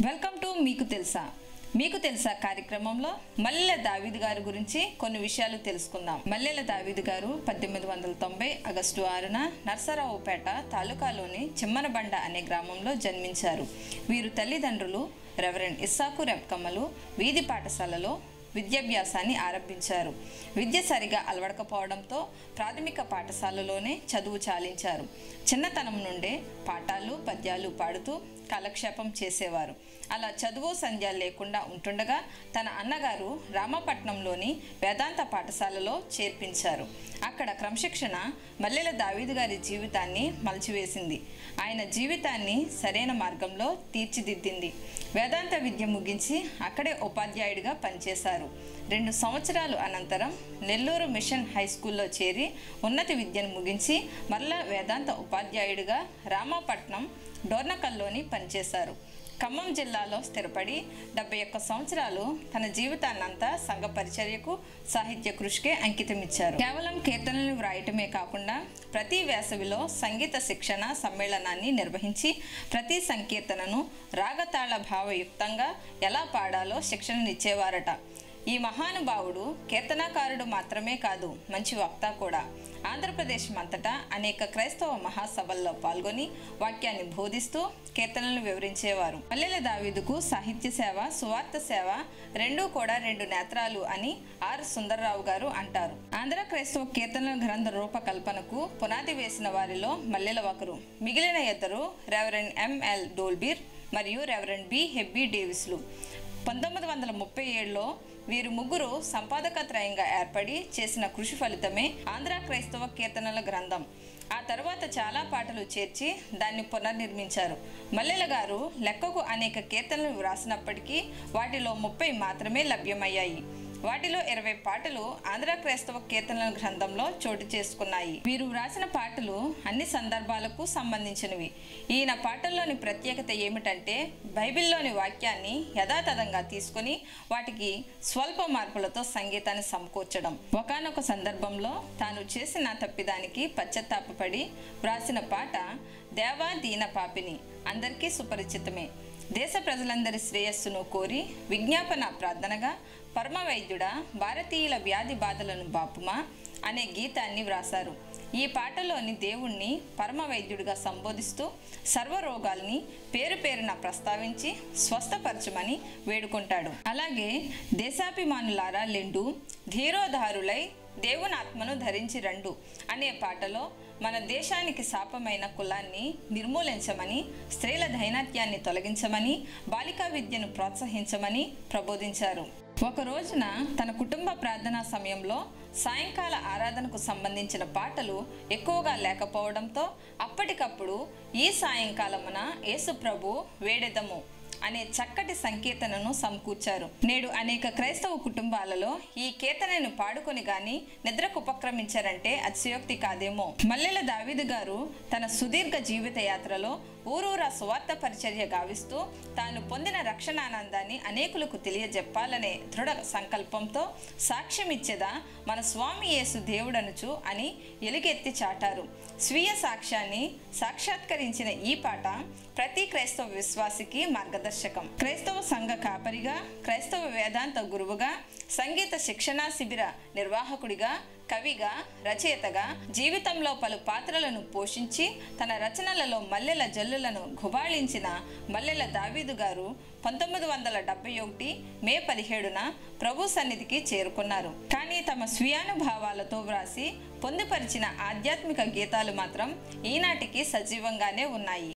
welcome to మీకు తెలుసా మీకు తెలుసా కార్యక్రమంలో మల్లెల దావీద్ గారి గురించి కొన్ని విషయాలు తెలుసుకుందాం మల్లెల దావీద్ గారు పద్దెనిమిది వందల తొంభై ఆగస్టు ఆరున నర్సరావుపేట తాలూకాలోని చిమ్మనబండ అనే గ్రామంలో జన్మించారు వీరు తల్లిదండ్రులు రెవరెండ్ ఇస్సాకు రెప్కమ్మలు వీధి పాఠశాలలో విద్యాభ్యాసాన్ని ఆరంభించారు విద్య సరిగా అలవడకపోవడంతో ప్రాథమిక పాఠశాలలోనే చదువు చాలించారు చిన్నతనం నుండే పాఠాలు పద్యాలు పాడుతూ కాలక్షేపం చేసేవారు అలా చదువు సంధ్య లేకుండా ఉంటుండగా తన అన్నగారు రామపట్నంలోని వేదాంత పాఠశాలలో చేర్పించారు అక్కడ క్రమశిక్షణ మల్లెల దావీదు గారి జీవితాన్ని మలచివేసింది ఆయన జీవితాన్ని సరైన మార్గంలో తీర్చిదిద్దింది వేదాంత విద్య ముగించి అక్కడే ఉపాధ్యాయుడిగా పనిచేశారు రెండు సంవత్సరాలు అనంతరం నెల్లూరు మిషన్ హై స్కూల్లో చేరి ఉన్నత విద్యను ముగించి మరలా వేదాంత ఉపాధ్యాయుడిగా రామాపట్నం డోర్నకల్లోని పనిచేశారు ఖమ్మం జిల్లాలో స్థిరపడి డెబ్బై ఒక్క సంవత్సరాలు తన జీవితాన్నంతా సంఘ పరిచర్యకు సాహిత్య కృషికే అంకితమిచ్చారు కేవలం కీర్తనలు వ్రాయటమే కాకుండా ప్రతి వేసవిలో సంగీత శిక్షణ సమ్మేళనాన్ని నిర్వహించి ప్రతి సంకీర్తనను రాగతాళ భావయుక్తంగా ఎలా పాడాలో శిక్షణనిచ్చేవారట ఈ మహానుభావుడు కీర్తనాకారుడు మాత్రమే కాదు మంచి వక్త కూడా ఆంధ్రప్రదేశ్ అంతటా అనేక క్రైస్తవ మహాసభల్లో పాల్గొని వాక్యాన్ని బోధిస్తూ కీర్తనలను వివరించేవారు మల్లెల దావీదుకు సాహిత్య సేవ సువార్త సేవ రెండూ కూడా రెండు నేత్రాలు అని ఆర్ సుందర్రావు గారు అంటారు ఆంధ్ర క్రైస్తవ కీర్తనల గ్రంథ రూపకల్పనకు పునాది వేసిన వారిలో మల్లెల ఒకరు మిగిలిన ఇద్దరు రెవరెండ్ ఎంఎల్ డోల్బీర్ మరియు రెవరెండ్ బి హెబ్బీ డేవిస్లు పంతొమ్మిది వందల ముప్పై ఏడులో వీరు ముగ్గురు సంపాదకత్రయంగా ఏర్పడి చేసిన కృషి ఫలితమే ఆంధ్ర క్రైస్తవ కీర్తనల గ్రంథం ఆ తర్వాత చాలా పాటలు చేర్చి దాన్ని పునర్నిర్మించారు మల్లెల గారు లెక్కకు అనేక కీర్తనలు వ్రాసినప్పటికీ వాటిలో ముప్పై మాత్రమే లభ్యమయ్యాయి వాటిలో ఇరవై పాటలు ఆంధ్ర క్రైస్తవ కీర్తనల గ్రంథంలో చోటు చేసుకున్నాయి వీరు వ్రాసిన పాటలు అన్ని సందర్భాలకు సంబంధించినవి ఈయన పాటల్లోని ప్రత్యేకత ఏమిటంటే బైబిల్లోని వాక్యాన్ని యథాతథంగా తీసుకొని వాటికి స్వల్ప మార్పులతో సంగీతాన్ని సమకూర్చడం ఒకనొక సందర్భంలో తాను చేసిన తప్పిదానికి పశ్చాత్తాపపడి వ్రాసిన పాట దేవా దీన పాపిని అందరికీ సుపరిచితమే దేశ ప్రజలందరి శ్రేయస్సును కోరి విజ్ఞాపన ప్రార్థనగా పరమ వైద్యుడా భారతీయుల వ్యాధి బాధలను బాపుమా అనే గీతాన్ని వ్రాసారు ఈ పాటలోని దేవుణ్ణి పరమ వైద్యుడిగా సంబోధిస్తూ సర్వరోగాల్ని పేరు పేరున ప్రస్తావించి స్వస్థపరచమని వేడుకుంటాడు అలాగే దేశాభిమానులారా లెండు ధీరోధారులై దేవుని ఆత్మను ధరించి రండు అనే పాటలో మన దేశానికి శాపమైన కులాన్ని నిర్మూలించమని స్త్రీల దైనాత్యాన్ని తొలగించమని బాలికా విద్యను ప్రోత్సహించమని ప్రబోధించారు ఒక రోజున తన కుటుంబ ప్రార్థనా సమయంలో సాయంకాల ఆరాధనకు సంబంధించిన పాటలు ఎక్కువగా లేకపోవడంతో అప్పటికప్పుడు ఈ సాయంకాలమున యేసు ప్రభు వేడెదము అనే చక్కటి సంకీర్తనను సమకూర్చారు నేడు అనేక క్రైస్తవ కుటుంబాలలో ఈ కీర్తనను పాడుకొని గాని నిద్రకు ఉపక్రమించారంటే అతిశయోక్తి కాదేమో మల్లెల దావీదు గారు తన సుదీర్ఘ జీవిత యాత్రలో ఊరూరా సువార్త పరిచర్య గావిస్తూ తాను పొందిన రక్షణానందాన్ని అనేకులకు తెలియజెప్పాలనే దృఢ సంకల్పంతో సాక్ష్యం ఇచ్చేదా మన స్వామి యేసు దేవుడనుచు అని ఎలుగెత్తి చాటారు స్వీయ సాక్ష్యాన్ని సాక్షాత్కరించిన ఈ పాట ప్రతి క్రైస్తవ విశ్వాసికి మార్గదర్శకం క్రైస్తవ సంఘ కాపరిగా క్రైస్తవ వేదాంత గురువుగా సంగీత శిక్షణా శిబిర నిర్వాహకుడిగా కవిగా రచయితగా జీవితంలో పలు పాత్రలను పోషించి తన రచనలలో మల్లెల జల్లులను గుబాళించిన మల్లెల దావీదు గారు పంతొమ్మిది వందల డెబ్బై ఒకటి మే పదిహేడున ప్రభు సన్నిధికి చేరుకున్నారు కానీ తమ స్వీయానుభావాలతో వ్రాసి పొందుపరిచిన ఆధ్యాత్మిక గీతాలు మాత్రం ఈనాటికి సజీవంగానే ఉన్నాయి